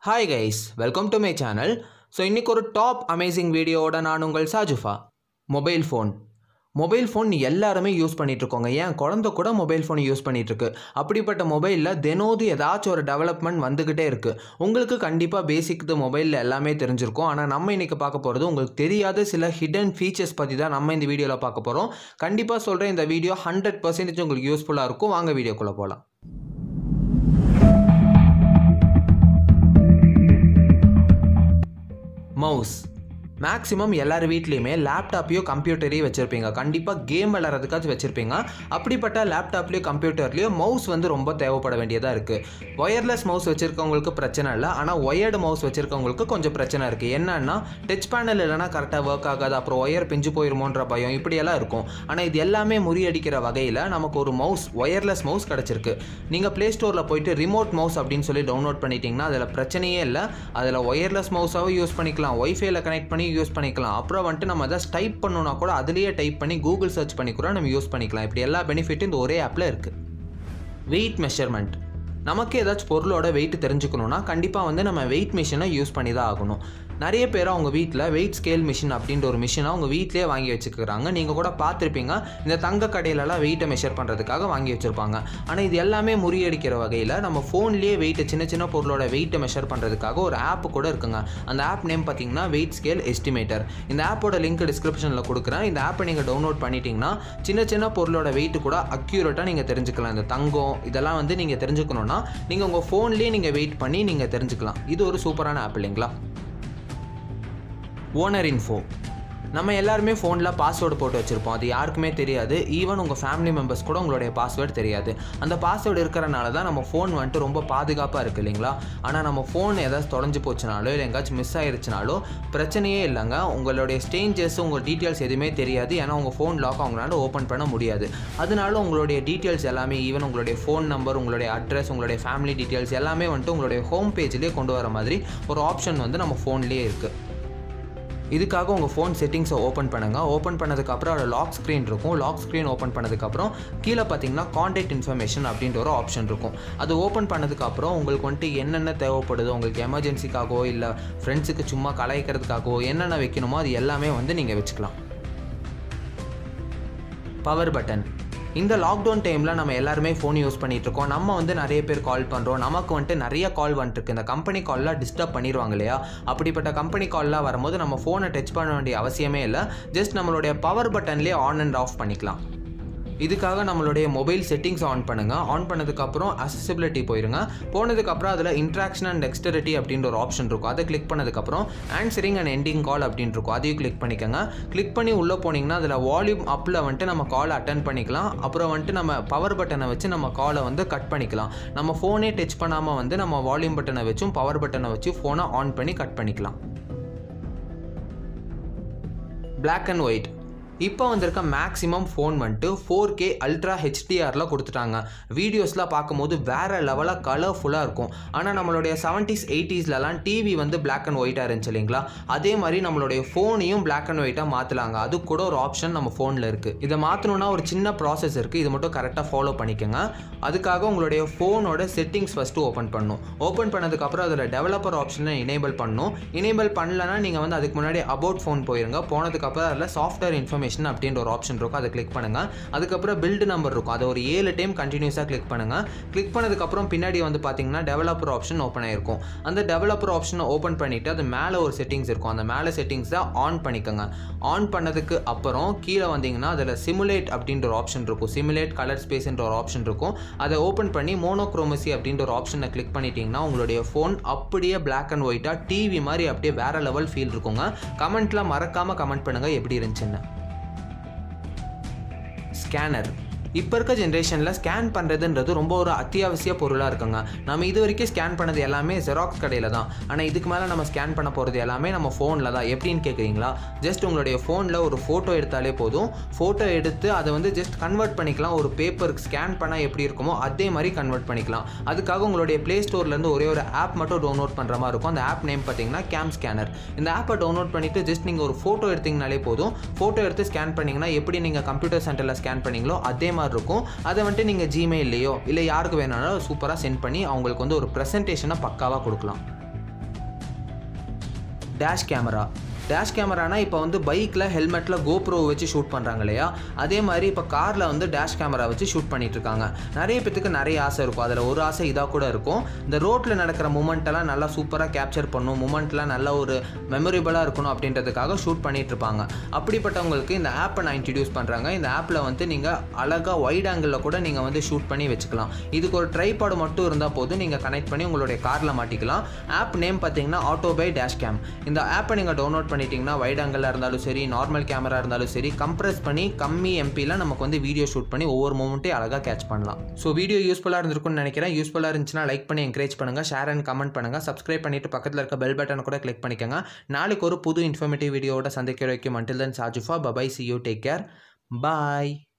hi guys welcome to my channel so இன்றைக்கி ஒரு top amazing வீடியோவோட நான் உங்கள் Sajufa mobile phone mobile phone எல்லாருமே யூஸ் பண்ணிட்டு இருக்கோங்க ஏன் குழந்தை கூட மொபைல் ஃபோன் யூஸ் பண்ணிட்டு இருக்கு அப்படிப்பட்ட மொபைலில் தினோது ஏதாச்சும் ஒரு டெவலப்மெண்ட் வந்துக்கிட்டே இருக்குது உங்களுக்கு கண்டிப்பாக பேசிக் மொபைலில் எல்லாமே தெரிஞ்சிருக்கும் ஆனால் நம்ம இன்றைக்கி பார்க்க போகிறது உங்களுக்கு தெரியாத சில ஹிடன் ஃபீச்சர்ஸ் பற்றி தான் நம்ம இந்த வீடியோவில் பார்க்க போகிறோம் கண்டிப்பாக சொல்கிறேன் இந்த வீடியோ ஹண்ட்ரட் பர்சன்டேஜ் உங்களுக்கு யூஸ்ஃபுல்லாக இருக்கும் வாங்க வீடியோக்குள்ளே போகலாம் மவுஸ் மேக்ஸிமம் எல்லார் வீட்லேயுமே லேப்டாப்பையோ கம்ப்யூட்டரையோ வச்சுருப்பீங்க கண்டிப்பாக கேம் விளாட்றதுக்காச்சும் வச்சுருப்பீங்க அப்படிப்பட்ட லேப்டாப்லேயோ கம்ப்யூட்டர்லேயோ மவுஸ் வந்து ரொம்ப தேவைப்பட வேண்டியதாக இருக்குது ஒயர்லெஸ் மவுஸ் வச்சுருக்கவங்களுக்கு பிரச்சனை இல்லை ஆனால் ஒயர்டு மவுஸ் வச்சுருக்கவங்களுக்கு கொஞ்சம் பிரச்சனை இருக்குது என்னன்னா டச் பேனல் இல்லைனா கரெக்டாக ஒர்க் ஆகாது அப்புறம் ஒயர் பிஞ்சு போயிருமோன்ற பயம் இப்படியெல்லாம் இருக்கும் ஆனால் இது எல்லாமே முறியடிக்கிற வகையில் நமக்கு ஒரு மவுஸ் ஒயர்லெஸ் மவுஸ் கிடச்சிருக்கு நீங்கள் ப்ளே ஸ்டோரில் போயிட்டு ரிமோட் மவுஸ் அப்படின்னு சொல்லி டவுன்லோட் பண்ணிட்டீங்கன்னா அதில் பிரச்சனையே இல்லை அதில் ஒயர்லெஸ் மவுஸாகவும் யூஸ் பண்ணிக்கலாம் ஒய்ஃபைல கனெக்ட் பண்ணி யூஸ் பண்ணிக்கலாம் அப்புறம் வந்துட்டு நம்ம ஜஸ்ட் டைப் பண்ணணும்னா கூட அதுலேயே டைப் பண்ணி கூகுள் சர்ச் பண்ணி கூட நம்ம யூஸ் பண்ணிக்கலாம் இப்படி எல்லா பெனிஃபிட்டும் இந்த ஒரே ஆப்பில் இருக்குது வெயிட் மெஷர்மெண்ட் நமக்கு ஏதாச்சும் பொருளோட வெயிட் தெரிஞ்சுக்கணுன்னா கண்டிப்பாக வந்து நம்ம வெயிட் மிஷினை யூஸ் பண்ணி தான் ஆகணும் நிறைய பேர் அவங்க வீட்டில் வெயிட் ஸ்கேல் மிஷின் அப்படின்ற ஒரு மிஷினை அவங்க வீட்டிலே வாங்கி வச்சுக்கிறாங்க நீங்கள் கூட பார்த்துருப்பீங்க இந்த தங்க கடையிலலாம் வெயிட்டை மெஷர் பண்ணுறதுக்காக வாங்கி வச்சுருப்பாங்க ஆனால் இது எல்லாமே முறியடிக்கிற வகையில் நம்ம ஃபோன்லேயே வெயிட்டை சின்ன சின்ன பொருளோட வெயிட்டை மெஷர் பண்ணுறதுக்காக ஒரு ஆப் கூட இருக்குங்க அந்த ஆப் நேம் பார்த்தீங்கன்னா வெயிட் ஸ்கேல் எஸ்டிமேட்டர் இந்த ஆப்போட லிங்க் டிஸ்கிரிப்ஷனில் கொடுக்குறேன் இந்த ஆப்பை நீங்கள் டவுன்லோட் பண்ணிட்டீங்கன்னா சின்ன சின்ன பொருளோட வெயிட் கூட அக்யூரேட்டாக நீங்கள் தெரிஞ்சுக்கலாம் இந்த தங்கம் இதெல்லாம் வந்து நீங்கள் தெரிஞ்சுக்கணுன்னா நீங்கள் உங்கள் ஃபோன்லேயே நீங்கள் வெயிட் பண்ணி நீங்கள் தெரிஞ்சுக்கலாம் இது ஒரு சூப்பரான ஆப் இல்லைங்களா ஓனர் இன்ஃபோ நம்ம எல்லாருமே ஃபோனில் பாஸ்வேர்டு போட்டு வச்சுருப்போம் அது யாருக்குமே தெரியாது ஈவன் உங்கள் ஃபேமிலி மெம்பர்ஸ் கூட உங்களுடைய பாஸ்வேர்டு தெரியாது அந்த பாஸ்வேர்டு இருக்கிறனால தான் நம்ம ஃபோன் வந்துட்டு ரொம்ப பாதுகாப்பாக இருக்குது இல்லைங்களா ஆனால் நம்ம ஃபோன் ஏதாச்சும் தொலைஞ்சு போச்சுனாலோ இல்லை எங்கேயாச்சும் மிஸ் ஆயிருச்சுனாலோ பிரச்சனையே இல்லைங்க உங்களுடைய ஸ்டேஞ்சஸ் உங்கள் டீட்டெயில்ஸ் எதுவுமே தெரியாது ஏன்னா உங்கள் ஃபோன் லாக் அவங்களால ஓப்பன் பண்ண முடியாது அதனால உங்களுடைய டீட்டெயில்ஸ் எல்லாமே ஈவன் உங்களுடைய ஃபோன் நம்பர் உங்களுடைய அட்ரஸ் உங்களுடைய ஃபேமிலி டீட்டெயில்ஸ் எல்லாமே வந்துட்டு உங்களுடைய ஹோம் பேஜ்லேயே கொண்டு வர மாதிரி ஒரு ஆப்ஷன் வந்து நம்ம ஃபோன்லேயே இருக்குது இதுக்காக உங்கள் ஃபோன் செட்டிங்ஸை ஓப்பன் பண்ணுங்கள் ஓப்பன் பண்ணதுக்கப்புறம் அதில் லாக் ஸ்க்ரீன் இருக்கும் லாக் ஸ்க்ரீன் ஓப்பன் பண்ணதுக்கப்புறம் கீழே பார்த்தீங்கன்னா காண்டாக்ட் இன்ஃபர்மேஷன் அப்படின்ற ஒரு ஆப்ஷன் இருக்கும் அது ஓப்பன் பண்ணதுக்கப்புறம் உங்களுக்கு வந்துட்டு என்னென்ன தேவைப்படுதோ உங்களுக்கு எமர்ஜென்சிக்காகவோ இல்லை ஃப்ரெண்ட்ஸுக்கு சும்மா கலாய்க்கிறதுக்காகவோ என்னென்ன வைக்கணுமோ அது எல்லாமே வந்து நீங்கள் வச்சுக்கலாம் பவர் பட்டன் இந்த லாக்டவுன் டைமில் நம்ம எல்லாருமே ஃபோன் யூஸ் பண்ணிட்டு இருக்கோம் நம்ம வந்து நிறைய பேர் கால் பண்ணுறோம் நமக்கு வந்துட்டு நிறைய கால் வந்துட்டுருக்கு இந்த கம்பெனி கால்லாம் டிஸ்டர்ப் பண்ணிடுவாங்க இல்லையா அப்படிப்பட்ட கம்பெனி கால்லாம் வரும்போது நம்ம ஃபோனை டச் பண்ண வேண்டிய அவசியமே இல்லை ஜஸ்ட் நம்மளுடைய பவர் பட்டன்லேயே ஆன் அண்ட் ஆஃப் பண்ணிக்கலாம் இதுக்காக நம்மளுடைய மொபைல் செட்டிங்ஸ் ஆன் பண்ணுங்கள் ஆன் பண்ணதுக்கப்புறம் அசசிபிலிட்டி போயிருங்க போனதுக்கப்புறம் அதில் இன்ட்ராக்ஷன் அண்ட் டெக்ஸ்டரிட்டி அப்படின்ற ஒரு ஆப்ஷன் இருக்கும் அதை கிளிக் பண்ணதுக்கப்புறம் ஆன்சரிங் அண்ட் எண்டிங் கால் அப்படின்னு இருக்கும் அதையும் கிளிக் பண்ணிக்கோங்க கிளிக் பண்ணி உள்ளே போனீங்கன்னா அதில் வால்யூம் அப்பில் வந்துட்டு நம்ம கால் அட்டன் பண்ணிக்கலாம் அப்புறம் வந்துட்டு நம்ம பவர் பட்டனை வச்சு நம்ம காலை வந்து கட் பண்ணிக்கலாம் நம்ம ஃபோனே டச் பண்ணாமல் வந்து நம்ம வால்யூம் பட்டனை வச்சும் பவர் பட்டனை வச்சு ஃபோனை ஆன் பண்ணி கட் பண்ணிக்கலாம் பிளாக் அண்ட் ஒயிட் இப்போ வந்திருக்க மேக்ஸிமம் ஃபோன் வந்துட்டு ஃபோர் கே அல்ட்ரா ஹெச்டிஆரில் கொடுத்துட்டாங்க வீடியோஸ்லாம் பார்க்கும்போது வேறு லெவலாக கலர்ஃபுல்லாக இருக்கும் ஆனால் நம்மளுடைய செவன்ட்டீஸ் எயிட்டிஸ்லலாம் டிவி வந்து பிளாக் அண்ட் ஒயிட்டாக இருந்துச்சு இல்லைங்களா அதே மாதிரி நம்மளுடைய ஃபோனையும் பிளாக் அண்ட் ஒயிட்டாக மாற்றலாங்க அது கூட ஒரு ஆப்ஷன் நம்ம ஃபோனில் இருக்குது இதை மாற்றணுன்னா ஒரு சின்ன ப்ராசஸ் இருக்குது இது மட்டும் கரெக்டாக ஃபாலோ பண்ணிக்கோங்க அதுக்காக உங்களுடைய ஃபோனோட செட்டிங்ஸ் ஃபஸ்ட்டு ஓப்பன் பண்ணணும் ஓப்பன் பண்ணதுக்கப்புறம் அதில் டெவலப்பர் ஆப்ஷனை எனேபிள் பண்ணணும் எனேபிள் பண்ணலன்னா நீங்கள் வந்து அதுக்கு முன்னாடி அபவுட் ஃபோன் போயிருங்க போனதுக்கப்புறம் அதில் சாஃப்ட்வேர் இன்ஃபர்மேஷன் இன்ஃபர்மேஷன் அப்படின்ற ஒரு ஆப்ஷன் இருக்கும் அதை கிளிக் பண்ணுங்கள் அதுக்கப்புறம் பில்டு நம்பர் இருக்கும் அதை ஒரு ஏழு டைம் கண்டினியூஸாக கிளிக் பண்ணுங்கள் கிளிக் பண்ணதுக்கப்புறம் பின்னாடி வந்து பார்த்தீங்கன்னா டெவலப்பர் ஆப்ஷன் ஓப்பன் ஆயிருக்கும் அந்த டெவலப்பர் ஆப்ஷனை ஓப்பன் பண்ணிவிட்டு அது மேலே ஒரு செட்டிங்ஸ் இருக்கும் அந்த மேலே செட்டிங்ஸை ஆன் பண்ணிக்கோங்க ஆன் பண்ணதுக்கு அப்புறம் கீழே வந்தீங்கன்னா அதில் சிமுலேட் அப்படின்ற ஒரு ஆப்ஷன் இருக்கும் சிமுலேட் கலர் ஸ்பேஸ்ன்ற ஒரு ஆப்ஷன் இருக்கும் அதை ஓப்பன் பண்ணி மோனோக்ரோமசி அப்படின்ற ஒரு ஆப்ஷனை கிளிக் பண்ணிட்டீங்கன்னா உங்களுடைய ஃபோன் அப்படியே பிளாக் அண்ட் ஒயிட்டாக டிவி மாதிரி அப்படியே வேற லெவல் ஃபீல் இருக்குங்க கமெண்ட்டில் மறக்காமல் கமெண்ட் பண்ணுங்கள் எப்படி இருந்துச்சுன்னு ஸ்கேனர் இப்போ இருக்க ஜென்ரேஷனில் ஸ்கேன் பண்ணுறதுன்றது ரொம்ப ஒரு அத்தியாவசிய பொருளாக இருக்குங்க நம்ம இது வரைக்கும் ஸ்கேன் பண்ணது எல்லாமே ஜெராக்ஸ் கடையில் தான் ஆனால் இதுக்கு மேலே நம்ம ஸ்கேன் பண்ண போகிறது எல்லாமே நம்ம ஃபோனில் தான் எப்படின்னு கேட்குறீங்களா ஜஸ்ட் உங்களுடைய ஃபோனில் ஒரு ஃபோட்டோ எடுத்தாலே போதும் ஃபோட்டோ எடுத்து அதை வந்து ஜஸ்ட் கன்வெர்ட் பண்ணிக்கலாம் ஒரு பேப்பருக்கு ஸ்கேன் பண்ணால் எப்படி இருக்குமோ அதே மாதிரி கன்வெர்ட் பண்ணிக்கலாம் அதுக்காக உங்களுடைய ப்ளே ஸ்டோர்லேருந்து ஒரே ஒரு ஆப் மட்டும் டவுன்லோட் பண்ணுற மாதிரி இருக்கும் அந்த ஆப் நேம் பார்த்தீங்கன்னா கேம் ஸ்கேனர் இந்த ஆப்பை டவுன்லோட் பண்ணிவிட்டு ஜஸ்ட் நீங்கள் ஒரு ஃபோட்டோ எடுத்தீங்கனாலே போதும் ஃபோட்டோ எடுத்து ஸ்கேன் பண்ணிங்கன்னா எப்படி நீங்கள் கம்ப்யூட்டர் சென்டரில் ஸ்கேன் பண்ணீங்களோ அதே மாதிரி இருக்கும் அதை வந்துட்டு நீங்கள் ஜிமெயிலையோ இல்லை யாருக்கு வேணாலும் சூப்பராக சென்ட் பண்ணி அவங்களுக்கு வந்து ஒரு ப்ரெசன்டேஷனை பக்காவாக கொடுக்கலாம் டேஷ் கேமரா டேஷ் கேமரானா இப்போ வந்து பைக்கில் ஹெல்மெட்டில் கோப்ரோ வச்சு ஷூட் பண்ணுறாங்க இல்லையா அதே மாதிரி இப்போ காரில் வந்து டேஷ் கேமரா வச்சு ஷூட் பண்ணிட்டு இருக்காங்க நிறைய பேத்துக்கு நிறைய ஆசை இருக்கும் அதில் ஒரு ஆசை இதாக கூட இருக்கும் இந்த ரோட்டில் நடக்கிற மூமெண்ட்டெல்லாம் நல்லா சூப்பராக கேப்சர் பண்ணும் மூமெண்ட்லாம் நல்ல ஒரு மெமரபிளாக இருக்கணும் அப்படின்றதுக்காக ஷூட் பண்ணிட்டு இருப்பாங்க அப்படிப்பட்டவங்களுக்கு இந்த ஆப்பை நான் இன்ட்ரடியூஸ் பண்ணுறாங்க இந்த ஆப்பில் வந்து நீங்கள் அழகாக வைட் ஆங்கிளில் கூட நீங்கள் வந்து ஷூட் பண்ணி வச்சுக்கலாம் இதுக்கு ஒரு ட்ரைபாடு மட்டும் இருந்தால் போதும் நீங்கள் கனெக்ட் பண்ணி உங்களுடைய காரில் மாட்டிக்கலாம் ஆப் நேம் பார்த்தீங்கன்னா ஆட்டோ பை டேஷ் கேம் இந்த ஆப்பை நீங்கள் டவுன்லோட் பண்ணிட்டீங்கன்னா வைட் ஆங்கிளில் இருந்தாலும் சரி நார்மல் கேமரா இருந்தாலும் சரி கம்ப்ரஸ் பண்ணி கம்மி எம்பியில் நமக்கு வந்து வீடியோ ஷூட் பண்ணி ஒவ்வொரு மூமெண்ட்டையும் அழகாக கேட்ச் பண்ணலாம் ஸோ வீடியோ யூஸ்ஃபுல்லாக இருந்திருக்கும்னு நினைக்கிறேன் யூஸ்ஃபுல்லாக இருந்துச்சுன்னா லைக் பண்ணி என்கரேஜ் பண்ணுங்கள் ஷேர் அண்ட் கமெண்ட் பண்ணுங்கள் சப்ஸ்கிரைப் பண்ணிட்டு பக்கத்தில் இருக்க பெல் பட்டனை கூட கிளிக் பண்ணிக்கோங்க நாளைக்கு ஒரு புது இன்ஃபர்மேட்டிவ் வீடியோவோட சந்திக்க வைக்கும் அண்டில் தன் சாஜுஃபா bye bye see you take care bye